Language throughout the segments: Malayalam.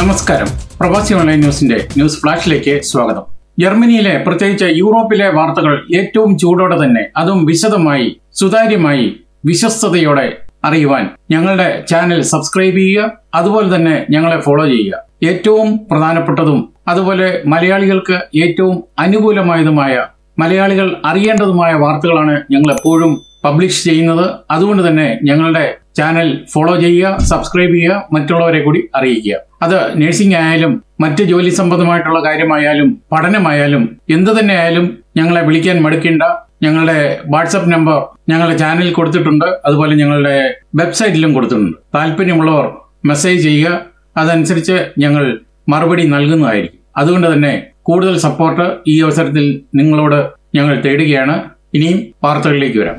നമസ്കാരം പ്രവാസി ഓൺലൈൻ ന്യൂസിന്റെ ന്യൂസ് ഫ്ലാഷിലേക്ക് സ്വാഗതം ജർമ്മനിയിലെ പ്രത്യേകിച്ച് യൂറോപ്പിലെ വാർത്തകൾ ഏറ്റവും ചൂടോടെ തന്നെ അതും വിശദമായി സുതാര്യമായി വിശ്വസ്തയോടെ അറിയുവാൻ ഞങ്ങളുടെ ചാനൽ സബ്സ്ക്രൈബ് ചെയ്യുക അതുപോലെ തന്നെ ഞങ്ങളെ ഫോളോ ചെയ്യുക ഏറ്റവും പ്രധാനപ്പെട്ടതും അതുപോലെ മലയാളികൾക്ക് ഏറ്റവും അനുകൂലമായതുമായ മലയാളികൾ അറിയേണ്ടതുമായ വാർത്തകളാണ് ഞങ്ങൾ എപ്പോഴും പബ്ലിഷ് ചെയ്യുന്നത് അതുകൊണ്ട് തന്നെ ഞങ്ങളുടെ ചാനൽ ഫോളോ ചെയ്യുക സബ്സ്ക്രൈബ് ചെയ്യുക മറ്റുള്ളവരെ കൂടി അറിയിക്കുക അത് നഴ്സിംഗ് ആയാലും മറ്റ് ജോലി സംബന്ധമായിട്ടുള്ള കാര്യമായാലും പഠനമായാലും എന്ത് തന്നെ ആയാലും ഞങ്ങളെ വിളിക്കാൻ മടുക്കേണ്ട ഞങ്ങളുടെ വാട്സപ്പ് നമ്പർ ഞങ്ങളുടെ ചാനലിൽ കൊടുത്തിട്ടുണ്ട് അതുപോലെ ഞങ്ങളുടെ വെബ്സൈറ്റിലും കൊടുത്തിട്ടുണ്ട് താല്പര്യമുള്ളവർ മെസ്സേജ് ചെയ്യുക അതനുസരിച്ച് ഞങ്ങൾ മറുപടി നൽകുന്നതായിരിക്കും അതുകൊണ്ട് തന്നെ കൂടുതൽ സപ്പോർട്ട് ഈ അവസരത്തിൽ നിങ്ങളോട് ഞങ്ങൾ തേടുകയാണ് ഇനിയും വാർത്തകളിലേക്ക് വരാം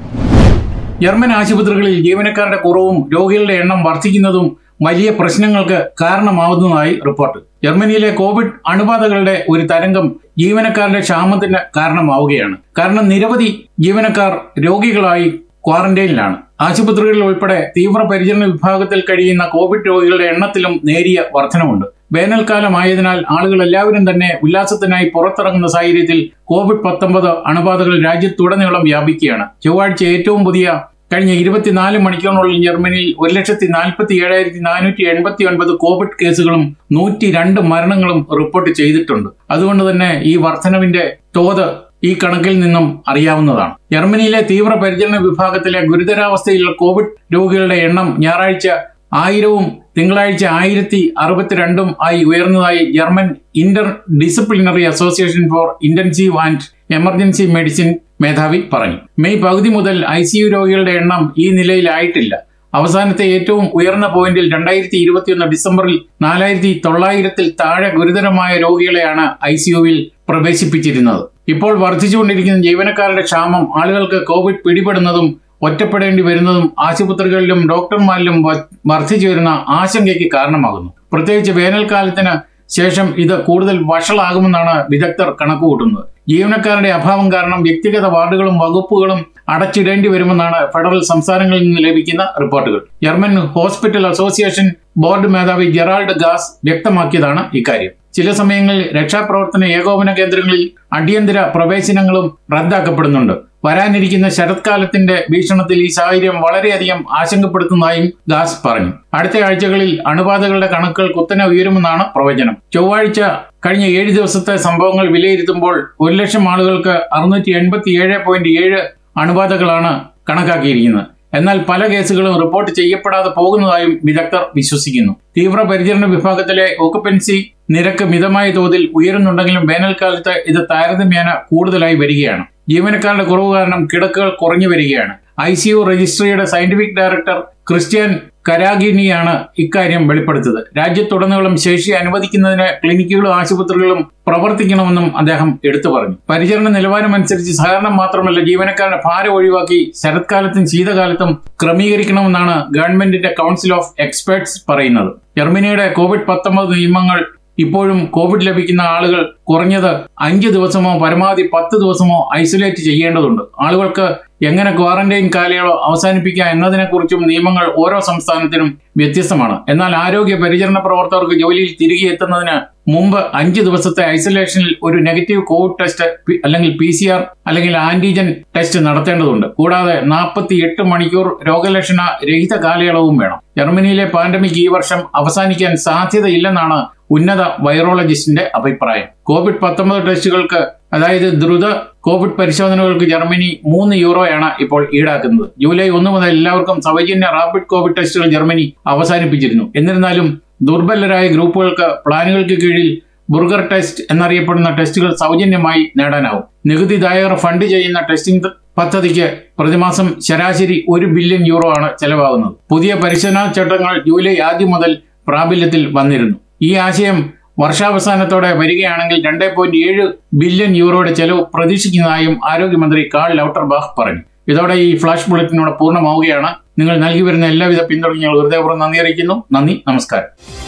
ജർമ്മൻ ആശുപത്രികളിൽ ജീവനക്കാരുടെ കുറവും രോഗികളുടെ എണ്ണം വർദ്ധിക്കുന്നതും വലിയ പ്രശ്നങ്ങൾക്ക് കാരണമാവുന്നതായി റിപ്പോർട്ട് ജർമ്മനിയിലെ കോവിഡ് അണുബാധകളുടെ ഒരു തരംഗം ജീവനക്കാരുടെ ക്ഷാമത്തിന് കാരണമാവുകയാണ് കാരണം നിരവധി ജീവനക്കാർ രോഗികളായി ക്വാറന്റൈനിലാണ് ആശുപത്രികളിൽ ഉൾപ്പെടെ തീവ്രപരിചരണ വിഭാഗത്തിൽ കഴിയുന്ന കോവിഡ് രോഗികളുടെ എണ്ണത്തിലും നേരിയ വർധനമുണ്ട് വേനൽക്കാലമായതിനാൽ ആളുകൾ എല്ലാവരും തന്നെ ഉല്ലാസത്തിനായി പുറത്തിറങ്ങുന്ന സാഹചര്യത്തിൽ കോവിഡ് പത്തൊമ്പത് അണുബാധകൾ രാജ്യത്തുടനീളം വ്യാപിക്കുകയാണ് ചൊവ്വാഴ്ച ഏറ്റവും പുതിയ കഴിഞ്ഞ ഇരുപത്തിനാല് മണിക്കൂറിനുള്ളിൽ ജർമ്മനിയിൽ ഒരു ലക്ഷത്തി നാൽപ്പത്തി ഏഴായിരത്തി നാനൂറ്റി എൺപത്തി ഒൻപത് കോവിഡ് കേസുകളും നൂറ്റി രണ്ട് മരണങ്ങളും റിപ്പോർട്ട് ചെയ്തിട്ടുണ്ട് അതുകൊണ്ട് തന്നെ ഈ വർധനവിന്റെ തോത് ഈ കണക്കിൽ നിന്നും അറിയാവുന്നതാണ് ജർമ്മനിയിലെ തീവ്രപരിചരണ വിഭാഗത്തിലെ ഗുരുതരാവസ്ഥയിലുള്ള കോവിഡ് രോഗികളുടെ എണ്ണം ഞായറാഴ്ച ആയിരവും തിങ്കളാഴ്ച ആയിരത്തി അറുപത്തിരണ്ടും ആയി ഉയർന്നതായി German interdisciplinary association for intensive and emergency medicine മേധാവി പറഞ്ഞു മെയ് പകുതി മുതൽ ഐ സി യു രോഗികളുടെ എണ്ണം ഈ നിലയിലായിട്ടില്ല അവസാനത്തെ ഏറ്റവും ഉയർന്ന പോയിന്റിൽ രണ്ടായിരത്തി ഇരുപത്തിയൊന്ന് ഡിസംബറിൽ നാലായിരത്തി തൊള്ളായിരത്തിൽ താഴെ ഗുരുതരമായ രോഗികളെയാണ് ഐ സി യുവിൽ പ്രവേശിപ്പിച്ചിരുന്നത് ഇപ്പോൾ വർദ്ധിച്ചുകൊണ്ടിരിക്കുന്ന ജീവനക്കാരുടെ ക്ഷാമം ആളുകൾക്ക് കോവിഡ് പിടിപെടുന്നതും ഒറ്റപ്പെടേണ്ടി വരുന്നതും ആശുപത്രികളിലും ഡോക്ടർമാരിലും വർദ്ധിച്ചു വരുന്ന ആശങ്കയ്ക്ക് കാരണമാകുന്നു പ്രത്യേകിച്ച് വേനൽക്കാലത്തിന് ശേഷം ഇത് കൂടുതൽ വഷളാകുമെന്നാണ് വിദഗ്ധർ കണക്കുകൂട്ടുന്നത് ജീവനക്കാരുടെ അഭാവം കാരണം വ്യക്തിഗത വാർഡുകളും വകുപ്പുകളും അടച്ചിടേണ്ടി വരുമെന്നാണ് ഫെഡറൽ സംസ്ഥാനങ്ങളിൽ നിന്ന് ലഭിക്കുന്ന റിപ്പോർട്ടുകൾ ജർമ്മൻ ഹോസ്പിറ്റൽ അസോസിയേഷൻ ബോർഡ് മേധാവി ജെറാൾഡ് ഗാസ് വ്യക്തമാക്കിയതാണ് ഇക്കാര്യം ചില സമയങ്ങളിൽ രക്ഷാപ്രവർത്തന ഏകോപന കേന്ദ്രങ്ങളിൽ അടിയന്തര പ്രവേശനങ്ങളും റദ്ദാക്കപ്പെടുന്നുണ്ട് വരാനിരിക്കുന്ന ശരത്കാലത്തിന്റെ വീക്ഷണത്തിൽ ഈ സാഹചര്യം വളരെയധികം ആശങ്കപ്പെടുത്തുന്നതായും ദാസ് പറഞ്ഞു അടുത്ത ആഴ്ചകളിൽ അണുബാധകളുടെ കണക്കുകൾ കുത്തനെ ഉയരുമെന്നാണ് പ്രവചനം ചൊവ്വാഴ്ച കഴിഞ്ഞ ഏഴ് ദിവസത്തെ സംഭവങ്ങൾ വിലയിരുത്തുമ്പോൾ ഒരു ലക്ഷം ആളുകൾക്ക് അറുന്നൂറ്റി എൺപത്തി ഏഴ് പോയിന്റ് ഏഴ് അണുബാധകളാണ് കണക്കാക്കിയിരിക്കുന്നത് എന്നാൽ പല കേസുകളും റിപ്പോർട്ട് ചെയ്യപ്പെടാതെ പോകുന്നതായും വിദഗ്ധർ വിശ്വസിക്കുന്നു തീവ്രപരിചരണ വിഭാഗത്തിലെ ഓക്കുപ്പൻസി നിരക്ക് മിതമായ തോതിൽ ഉയരുന്നുണ്ടെങ്കിലും വേനൽക്കാലത്ത് ഇത് താരതമ്യേന കൂടുതലായി വരികയാണ് ജീവനക്കാരുടെ കുറവ് കാരണം കിടക്കുകൾ കുറഞ്ഞു വരികയാണ് ഐ സി യു രജിസ്ട്രിയുടെ സയന്റിഫിക് ഡയറക്ടർ ക്രിസ്ത്യൻ കരാഗിനിയാണ് ഇക്കാര്യം വെളിപ്പെടുത്തത് രാജ്യത്തുടനീളം ശേഷി അനുവദിക്കുന്നതിന് ക്ലിനിക്കുകളും ആശുപത്രികളും പ്രവർത്തിക്കണമെന്നും അദ്ദേഹം എടുത്തു പറഞ്ഞു പരിചരണ നിലവാരമനുസരിച്ച് സഹകരണം മാത്രമല്ല ജീവനക്കാരുടെ ഭാരം ഒഴിവാക്കി ശരത്കാലത്തും ശീതകാലത്തും ക്രമീകരിക്കണമെന്നാണ് ഗവൺമെന്റിന്റെ കൗൺസിൽ ഓഫ് എക്സ്പേർട്സ് പറയുന്നത് ജർമ്മനിയുടെ കോവിഡ് പത്തൊമ്പത് നിയമങ്ങൾ ഇപ്പോഴും കോവിഡ് ലഭിക്കുന്ന ആളുകൾ കുറഞ്ഞത് അഞ്ച് ദിവസമോ പരമാവധി പത്ത് ദിവസമോ ഐസൊലേറ്റ് ചെയ്യേണ്ടതുണ്ട് ആളുകൾക്ക് എങ്ങനെ ക്വാറന്റൈൻ കാലയളവ് അവസാനിപ്പിക്കാം എന്നതിനെക്കുറിച്ചും നിയമങ്ങൾ ഓരോ സംസ്ഥാനത്തിനും വ്യത്യസ്തമാണ് എന്നാൽ ആരോഗ്യ പരിചരണ പ്രവർത്തകർക്ക് ജോലിയിൽ തിരികെ എത്തുന്നതിന് മുമ്പ് അഞ്ച് ദിവസത്തെ ഐസൊലേഷനിൽ ഒരു നെഗറ്റീവ് കോവിഡ് ടെസ്റ്റ് അല്ലെങ്കിൽ പി സി ആർ അല്ലെങ്കിൽ ആന്റിജൻ ടെസ്റ്റ് നടത്തേണ്ടതുണ്ട് കൂടാതെ നാൽപ്പത്തി എട്ട് മണിക്കൂർ രോഗലക്ഷണ രഹിത കാലയളവും വേണം ജർമ്മനിയിലെ പാൻഡമിക് ഈ വർഷം അവസാനിക്കാൻ സാധ്യതയില്ലെന്നാണ് ഉന്നത വൈറോളജിസ്റ്റിന്റെ അഭിപ്രായം കോവിഡ് പത്തൊമ്പത് ടെസ്റ്റുകൾക്ക് അതായത് ദ്രുത കോവിഡ് പരിശോധനകൾക്ക് ജർമ്മനി മൂന്ന് യൂറോയാണ് ഇപ്പോൾ ഈടാക്കുന്നത് ജൂലൈ ഒന്ന് മുതൽ എല്ലാവർക്കും സൗജന്യ റാപ്പിഡ് കോവിഡ് ടെസ്റ്റുകൾ ജർമ്മനി അവസാനിപ്പിച്ചിരുന്നു എന്നിരുന്നാലും ദുർബലരായ ഗ്രൂപ്പുകൾക്ക് പ്ലാനുകൾക്ക് കീഴിൽ ബുർഗർ ടെസ്റ്റ് എന്നറിയപ്പെടുന്ന ടെസ്റ്റുകൾ സൗജന്യമായി നേടാനാവും നികുതിദായകർ ഫണ്ട് ചെയ്യുന്ന ടെസ്റ്റിംഗ് പദ്ധതിക്ക് പ്രതിമാസം ശരാശരി ഒരു ബില്യൺ യൂറോ ആണ് ചെലവാകുന്നത് പുതിയ പരിശോധനാ ചട്ടങ്ങൾ ജൂലൈ ആദ്യം മുതൽ പ്രാബല്യത്തിൽ വന്നിരുന്നു ഈ ആശയം വർഷാവസാനത്തോടെ വരികയാണെങ്കിൽ രണ്ട് പോയിന്റ് ഏഴ് ബില്യൺ യൂറോയുടെ ചെലവ് പ്രതീക്ഷിക്കുന്നതായും ആരോഗ്യമന്ത്രി കാൾ ലൌട്ടർബാഹ് പറഞ്ഞു ഇതോടെ ഈ ഫ്ലാഷ് ബുള്ളറ്റിനോട് പൂർണ്ണമാവുകയാണ് നിങ്ങൾ നൽകി വരുന്ന എല്ലാവിധ പിന്തുണയും ഞങ്ങൾ ഹൃദയപൂർവ്വം നന്ദി അറിയിക്കുന്നു നന്ദി നമസ്കാരം